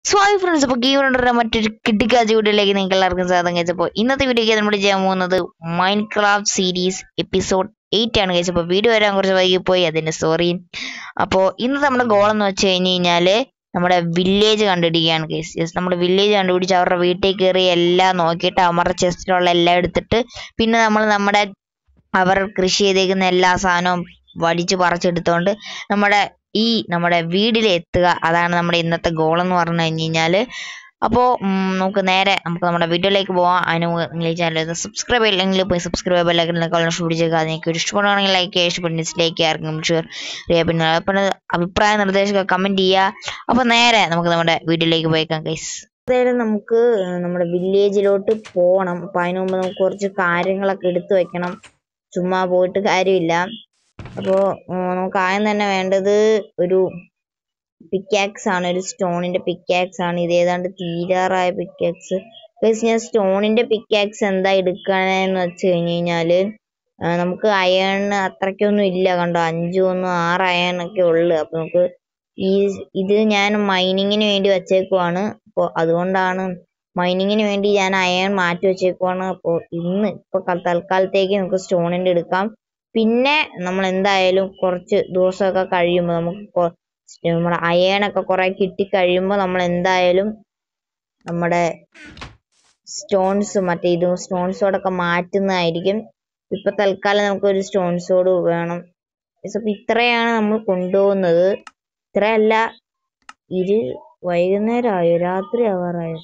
സ്വാമി friends അപ്പോൾ game മറ്റൊരു കിട്ടിക്കാച്ച വീഡിയോയിലേക്ക് നിങ്ങൾക്ക് എല്ലാവർക്കും സ്വാഗതം കഴിച്ചപ്പോൾ ഇന്നത്തെ വീഡിയോയ്ക്ക് നമ്മൾ ചെയ്യാൻ പോകുന്നത് Minecraft series episode eight ആണ് കഴിച്ചപ്പോൾ വീഡിയോ വരാൻ കുറച്ച് വൈകിപ്പോയി അതിൻ്റെ സോറി അപ്പോൾ ഇന്നത്തെ നമ്മുടെ ഗോൾ എന്ന് വെച്ച് കഴിഞ്ഞ് കഴിഞ്ഞാൽ നമ്മുടെ വില്ലേജ് കണ്ടുപിടിക്കുകയാണ് കേസ് യെസ് നമ്മുടെ വില്ലേജ് കണ്ടുപിടിച്ച് അവരുടെ വീട്ടിൽ കയറി എല്ലാം നോക്കിയിട്ട് അവരുടെ ചെസ്റ്റിലുള്ള എല്ലാം എടുത്തിട്ട് പിന്നെ നമ്മൾ നമ്മുടെ അവർ കൃഷി ചെയ്തേക്കുന്ന എല്ലാ സാധനവും വടിച്ച് പറിച്ചെടുത്തോണ്ട് നമ്മുടെ ഈ നമ്മുടെ വീട്ടിലെത്തുക അതാണ് നമ്മുടെ ഇന്നത്തെ ഗോൾ എന്ന് പറഞ്ഞു കഴിഞ്ഞ് കഴിഞ്ഞാല് അപ്പോൾ നമുക്ക് നേരെ നമുക്ക് നമ്മുടെ വീഡിയോയിലേക്ക് പോവാം അതിന് മുമ്പ് നിങ്ങൾ ഈ ചാനൽ സബ്സ്ക്രൈബ് ചെയ്യില്ലെങ്കിൽ പോയി സബ്സ്ക്രൈബ് ബെല്ലൈക്കണിലേക്ക് പിടിച്ചേക്കുക നിങ്ങൾക്ക് ഇഷ്ടപ്പെടുകയാണെങ്കിൽ ലൈക്ക് ചെയ്യുക ഇഷ്ടപ്പെടുന്ന ഡിസ്ലൈക്ക് ആർക്കും ഷെയർ ചെയ്യുക പിന്നെ പിന്നെ അഭിപ്രായ നിർദ്ദേശങ്ങൾ കമൻറ്റ് ചെയ്യുക അപ്പോൾ നേരെ നമുക്ക് നമ്മുടെ വീഡിയോയിലേക്ക് പോയേക്കാം ഗൈസ് എന്തായാലും നമുക്ക് നമ്മുടെ വില്ലേജിലോട്ട് പോകണം അപ്പം അതിന് മുമ്പ് നമുക്ക് കുറച്ച് കാര്യങ്ങളൊക്കെ എടുത്തു വെക്കണം ചുമ്മാ പോയിട്ട് കാര്യമില്ല അപ്പോൾ നമുക്ക് ആദ്യം തന്നെ വേണ്ടത് ഒരു പിക്കാക്സ് ആണ് ഒരു സ്റ്റോണിന്റെ പിക്കാക്സ് ആണ് ഇത് ഏതാണ്ട് തീരാറായ പിക്കാക്സ് ഞാൻ സ്റ്റോണിന്റെ പിക്കാക്സ് എന്താ എടുക്കണെന്ന് വെച്ച് കഴിഞ്ഞ് കഴിഞ്ഞാല് ആ, നമുക്ക് അയണിന് അത്രയ്ക്കൊന്നും ഇല്ല കണ്ടോ അഞ്ചും ഒന്നും ആറ് അയൺ ഒക്കെ ഉള്ളു അപ്പൊ നമുക്ക് ഈ ഇത് ഞാൻ മൈനിങ്ങിന് വേണ്ടി വെച്ചേക്കുവാണ് അപ്പോൾ അതുകൊണ്ടാണ് മൈനിങ്ങിന് വേണ്ടി ഞാൻ അയൺ മാറ്റി വെച്ചേക്കുവാണ് അപ്പോൾ ഇന്ന് ഇപ്പൊ ക- തൽക്കാലത്തേക്ക് നമുക്ക് സ്റ്റോണിന്റെ എടുക്കാം പിന്നെ നമ്മൾ എന്തായാലും കുറച്ച് ദിവസമൊക്കെ കഴിയുമ്പോൾ നമുക്ക് കൊ- നമ്മുടെ അയണൊക്കെ കുറെ കിട്ടിക്കഴിയുമ്പോൾ നമ്മൾ എന്തായാലും നമ്മുടെ സ്റ്റോൺസ് മറ്റേ ഇത് സ്റ്റോൺസോടൊക്കെ മാറ്റുന്നതായിരിക്കും ഇപ്പൊ തൽക്കാലം നമുക്ക് ഒരു സ്റ്റോൺസോട് വേണം അപ്പൊ ഇത്രയാണ് നമ്മൾ കൊണ്ടുപോകുന്നത് ഇത്രയല്ല ഇരു വൈകുന്നേരമായോ രാത്രി ആവാറായോ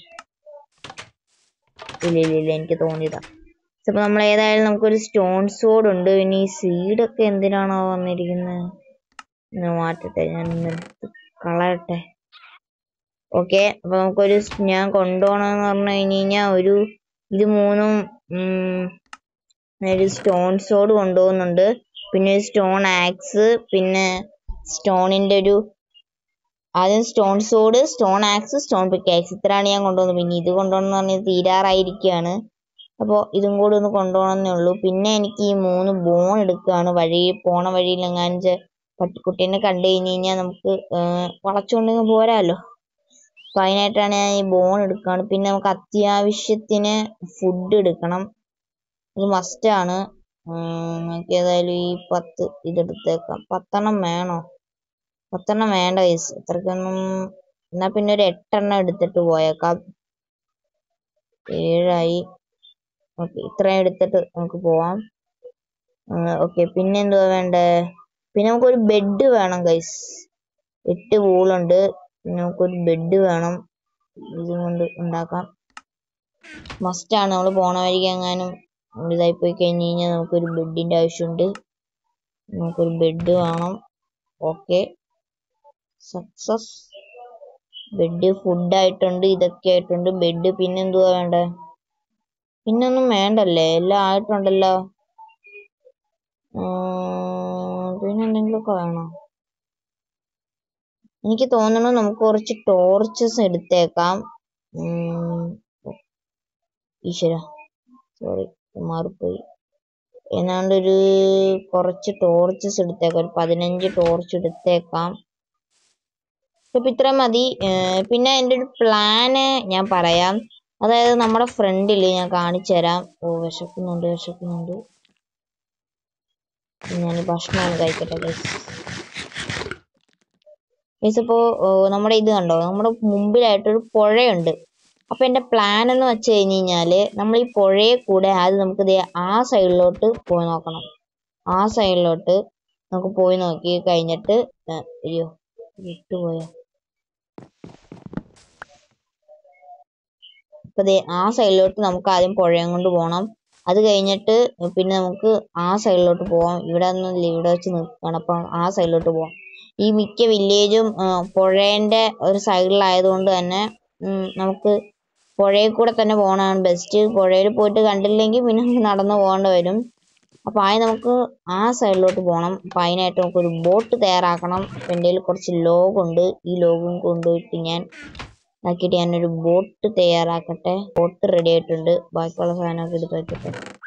ഇല്ല ഇല്ല ഇല്ല എനിക്ക് തോന്നിയതാ അപ്പൊ നമ്മൾ ഏതായാലും നമുക്കൊരു സ്റ്റോൺ സോഡ് ഉണ്ട് പിന്നെ ഈ സീഡൊക്കെ എന്തിനാണോ വന്നിരിക്കുന്നത് ഒന്ന് മാറ്റട്ടെ ഞാൻ ഒന്ന് എടുത്ത് കളയട്ടെ ഓക്കെ അപ്പൊ നമുക്കൊരു സ് ഞാൻ കൊണ്ടുപോകണമെന്ന് പറഞ്ഞു കഴിഞ്ഞ് കഴിഞ്ഞാൽ ഒരു ഇത് മൂന്നും ഉം, ഒരു സ്റ്റോൺ സോഡ് കൊണ്ടുപോകുന്നുണ്ട് പിന്നെ ഒരു സ്റ്റോൺ ആക്സ് പിന്നെ സ്റ്റോണിന്റെ ഒരു ആദ്യം stone sword stone axe stone pickaxe ഇത്രയാണ് ഞാൻ കൊണ്ടുവന്നത് പിന്നെ ഇത് കൊണ്ടുപോകണമെന്ന് പറഞ്ഞത് തീരാറായിരിക്കുകയാണ് അപ്പോൾ ഇതും കൂടി ഒന്ന് കൊണ്ടുപോകണമെന്നേ ഉള്ളൂ പിന്നെ എനിക്ക് ഈ മൂന്ന് ബോൺ എടുക്കുകയാണ് വഴി പോണ വഴിയിൽ എങ്ങാനും ചെ- പട്ടിക്കുട്ടീനെ കണ്ടു കഴിഞ്ഞ് കഴിഞ്ഞാൽ നമുക്ക് ഏർ വളച്ചുകൊണ്ടിങ്ങ് പോരാലോ അപ്പൊ അതിനായിട്ടാണ് ഞാൻ ഈ ബോൺ എടുക്കുകയാണ് പിന്നെ നമുക്ക് അത്യാവശ്യത്തിന് ഫുഡ് എടുക്കണം ഇത് മസ്റ്റ് ആണ് ഉം, നമുക്ക് ഏതായാലും ഈ പത്ത് ഇതെടുത്തേക്കാം പത്തെണ്ണം വേണോ പത്തെണ്ണം വേണ്ട വയസ്സ് അത്രയ്ക്കൊന്നും എന്നാ പിന്നെ ഒരു എട്ടെണ്ണം എടുത്തിട്ട് പോയേക്കാം ഏഴായി ഓക്കെ ഇത്രയും എടുത്തിട്ട് നമുക്ക് പോവാം ഓക്കെ പിന്നെ എന്തുവാ വേണ്ടേ പിന്നെ നമുക്കൊരു ബെഡ് വേണം ഗൈസ് എട്ട് വൂളുണ്ട് പിന്നെ നമുക്കൊരു ബെഡ് വേണം ഇതും കൊണ്ട് ഉണ്ടാക്കാം മസ്റ്റ് ആണ് നമ്മൾ പോണ വഴിക്ക് എങ്ങാനും ഇതായി പോയി കഴിഞ്ഞ് കഴിഞ്ഞാൽ നമുക്കൊരു ബെഡിന്റെ ആവശ്യമുണ്ട് നമുക്കൊരു ബെഡ് വേണം ഓക്കെ സക്സസ് ബെഡ് ഫുഡ് ആയിട്ടുണ്ട് ഇതൊക്കെ ആയിട്ടുണ്ട് ബെഡ് പിന്നെ എന്തുവാ വേണ്ടേ പിന്നെ ഒന്നും വേണ്ടല്ലേ എല്ലാം ആയിട്ടുണ്ടല്ലോ ഉം, പിന്നെ എന്തെങ്കിലുമൊക്കെ വേണോ എനിക്ക് തോന്നുന്നു നമുക്ക് കുറച്ച് ടോർച്ചസ് എടുത്തേക്കാം ഉം, ഈശ്വര സോറി മാറിപ്പോയി ഏതാണ്ട് ഒരു കുറച്ച് ടോർച്ചസ് എടുത്തേക്കാം ഒരു പതിനഞ്ച് ടോർച്ച് എടുത്തേക്കാം ഇപ്പൊ ഇത്ര മതി ഏർ പിന്നെ എൻ്റെ ഒരു പ്ലാന് ഞാൻ പറയാം അതായത് നമ്മുടെ ഫ്രണ്ടിൽ ഞാൻ കാണിച്ചു തരാം ഓ വിശക്കുന്നുണ്ട് വിശക്കുന്നുണ്ട് ഞാൻ ഭക്ഷണം ഒന്ന് കഴിക്കട്ടെ ഗൈസ് ഗൈസ് ഇപ്പോ ഓ, നമ്മുടെ ഇത് കണ്ടോ നമ്മുടെ മുമ്പിലായിട്ടൊരു പുഴയുണ്ട് അപ്പൊ എന്റെ പ്ലാൻ എന്ന് വെച്ച് കഴിഞ്ഞ് കഴിഞ്ഞാല് നമ്മൾ ഈ പുഴയെ കൂടെ ആദ്യം നമുക്ക് ദേ ആ സൈഡിലോട്ട് പോയി നോക്കണം ആ സൈഡിലോട്ട് നമുക്ക് പോയി നോക്കി കഴിഞ്ഞിട്ട് ഏ, അയ്യോ വിട്ടുപോയോ അപ്പൊ ദേ ആ സൈഡിലോട്ട് നമുക്ക് ആദ്യം പുഴയും കൊണ്ട് പോകണം അത് കഴിഞ്ഞിട്ട് പിന്നെ നമുക്ക് ആ സൈഡിലോട്ട് പോവാം ഇവിടെ ഒന്നുമില്ല ഇവിടെ വെച്ച് നിൽക്കണം അപ്പൊ ആ സൈഡിലോട്ട് പോവാം ഈ മിക്ക വില്ലേജും പുഴേന്റെ ഒരു സൈഡിലായതുകൊണ്ട് തന്നെ ഉം, നമുക്ക് പുഴയിൽ കൂടെ തന്നെ പോകണതാണ് ബെസ്റ്റ് പുഴയിൽ പോയിട്ട് കണ്ടില്ലെങ്കിൽ പിന്നെ നമുക്ക് നടന്നു പോകേണ്ടി വരും അപ്പൊ ആദ്യം നമുക്ക് ആ സൈഡിലോട്ട് പോകണം അപ്പൊ അതിനായിട്ട് നമുക്കൊരു ബോട്ട് തയ്യാറാക്കണം അപ്പൊ എൻ്റെ കയ്യിൽ കുറച്ച് ലോഗ് ഉണ്ട് ഈ ലോഗും കൊണ്ടുപോയിട്ട് ഞാൻ ആക്കിയിട്ട് ഞാനൊരു ബോട്ട് തയ്യാറാക്കട്ടെ ബോട്ട് റെഡി ആയിട്ടുണ്ട് ബാക്കിയുള്ള സാധനമൊക്കെ എടുത്ത് വെക്കട്ടെ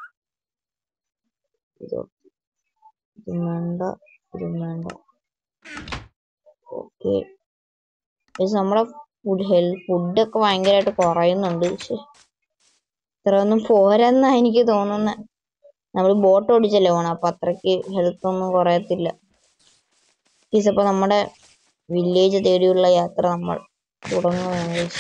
ഇത് ഇതും വേണ്ട ഇതും വേണ്ട ഓക്കെ നമ്മുടെ ഫുഡ് ഹെൽത്ത് ഫുഡൊക്കെ ഭയങ്കരമായിട്ട് കുറയുന്നുണ്ട് ശ്ശെ. ഇത്രയൊന്നും പോരെന്നാ എനിക്ക് തോന്നുന്നത് നമ്മൾ ബോട്ട് ഓടിച്ചല്ലേ പോണം അപ്പൊ അത്രയ്ക്ക് ഹെൽത്ത് ഒന്നും കുറയത്തില്ല ഗൈസ് അപ്പൊ നമ്മുടെ വില്ലേജ് തേടിയുള്ള യാത്ര നമ്മൾ തുടങ്ങുകയാണ് ഗൈസ്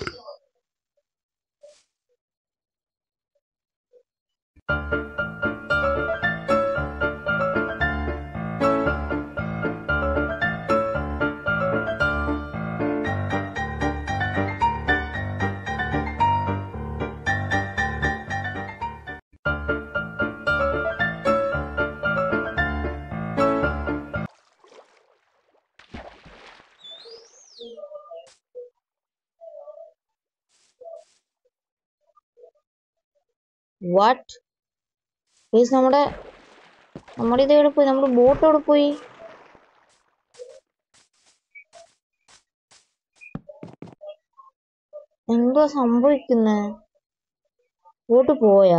വാട്ട് ഗൈസ് നമ്മുടെ നമ്മുടെ ഇത് എവിടെ പോയി നമ്മുടെ ബോട്ട് എവിടെ പോയി എന്തോ സംഭവിക്കുന്നേ ബോട്ട് പോയാ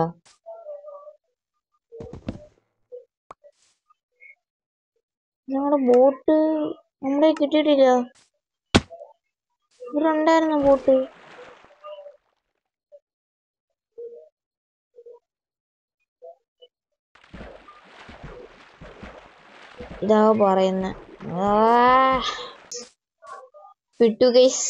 ഞങ്ങളുടെ ബോട്ട് നമ്മുടെ കിട്ടിയിട്ടില്ല ഇവിടെ ഉണ്ടായിരുന്നു ബോട്ട് ഇതാ പറയുന്ന വിട്ടു ഗൈസ്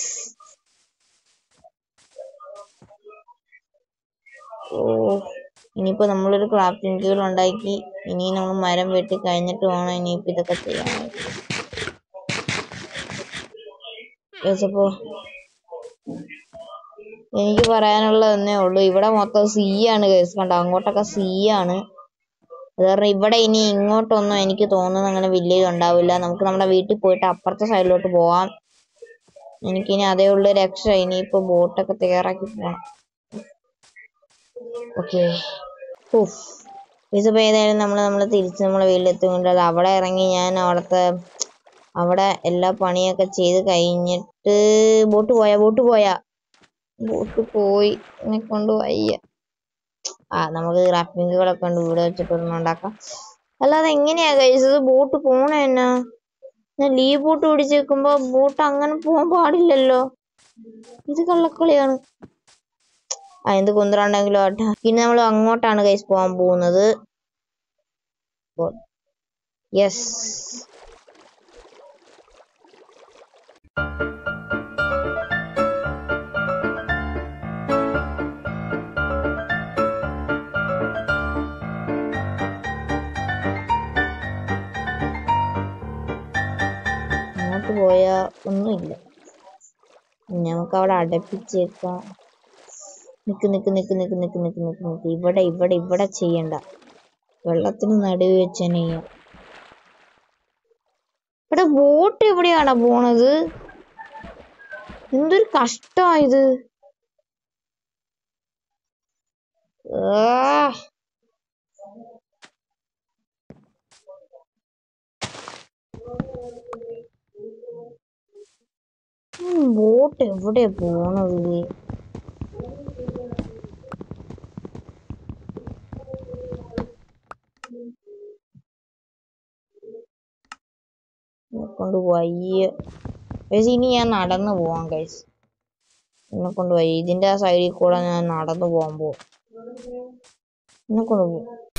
ഓ ഇനിയിപ്പോ നമ്മളൊരു ക്രാഫ്റ്റിംഗ് ടേബിൾ ഉണ്ടാക്കി ഇനി നമ്മൾ മരം വെട്ടി കഴിഞ്ഞിട്ട് വേണം ഇനിയിപ്പോ ഇതൊക്കെ ചെയ്യാൻ ഗൈസ് അപ്പോ എനിക്ക് പറയാനുള്ളത് ഒന്നേ ഉള്ളൂ ഇവിടെ മൊത്തം സീ ആണ് ഗൈസ് കണ്ടോ അങ്ങോട്ടൊക്കെ സീ ആണ് അത് കാരണം ഇവിടെ ഇനി ഇങ്ങോട്ടൊന്നും എനിക്ക് തോന്നുന്നു അങ്ങനെ വില്ലേജ് ഉണ്ടാവില്ല നമുക്ക് നമ്മുടെ വീട്ടിൽ പോയിട്ട് അപ്പുറത്തെ സൈഡിലോട്ട് പോവാം എനിക്കിനി അതേ ഉള്ളു രക്ഷ ഇനിയിപ്പോ ബോട്ടൊക്കെ തയ്യാറാക്കി പോണം ഓക്കെ ഇതിപ്പോ ഏതായാലും നമ്മൾ നമ്മൾ തിരിച്ച് നമ്മളെ വീട്ടിലെത്തുകൊണ്ട് അത് അവിടെ ഇറങ്ങി ഞാൻ അവിടുത്തെ അവിടെ എല്ലാ പണിയൊക്കെ ചെയ്ത് കഴിഞ്ഞിട്ട് ബോട്ട് പോയാ ബോട്ട് പോയാ ബോട്ട് പോയി എന്നെ കൊണ്ട് വയ്യ ആ നമുക്ക് ഗ്രാഫിക്കുകളൊക്കെ ഉണ്ട് ഇവിടെ വെച്ചിട്ട് ഒരെണ്ണം ഉണ്ടാക്കാം അല്ലാതെ എങ്ങനെയാ കഴിച്ചത് ബോട്ട് പോണേ എന്നാ ഞാൻ ലീവ് ബോട്ട് പിടിച്ച് വെക്കുമ്പോ ബോട്ട് അങ്ങനെ പോകാൻ പാടില്ലല്ലോ ഇത് കള്ളക്കളിയാണ് ആ എന്ത് കുന്തറുണ്ടെങ്കിലും ആട്ടെ പിന്നെ നമ്മൾ അങ്ങോട്ടാണ് കൈസ് പോകാൻ പോകുന്നത് യെസ് അങ്ങോട്ട് പോയാ ഒന്നുമില്ല നമുക്ക് അവിടെ അടപ്പിച്ചേക്കാം നിക്ക് നിക്ക് നിക്ക് നിക്ക് നിക്ക് നിക്ക് നിക്ക് നിക്ക് ഇവിടെ ഇവിടെ ഇവിടെ ചെയ്യണ്ട വെള്ളത്തിന് നടുവ് വെച്ച് തന്നെ ചെയ്യാം ഇവിടെ ബോട്ട് എവിടെയാണോ പോണത് എന്തൊരു കഷ്ടമായത് ബോട്ട് എവിടെയാ പോണത് എന്നെ കൊണ്ട് വയ്യ ഗൈസ് ഇനി ഞാൻ നടന്നു പോവാം ഗൈസ് എന്നെ കൊണ്ട് വയ്യ ഇതിന്റെ ആ സൈഡിൽ കൂടെ ഞാൻ നടന്നു പോകാൻ പോവാം എന്നെ കൊണ്ട് പോകും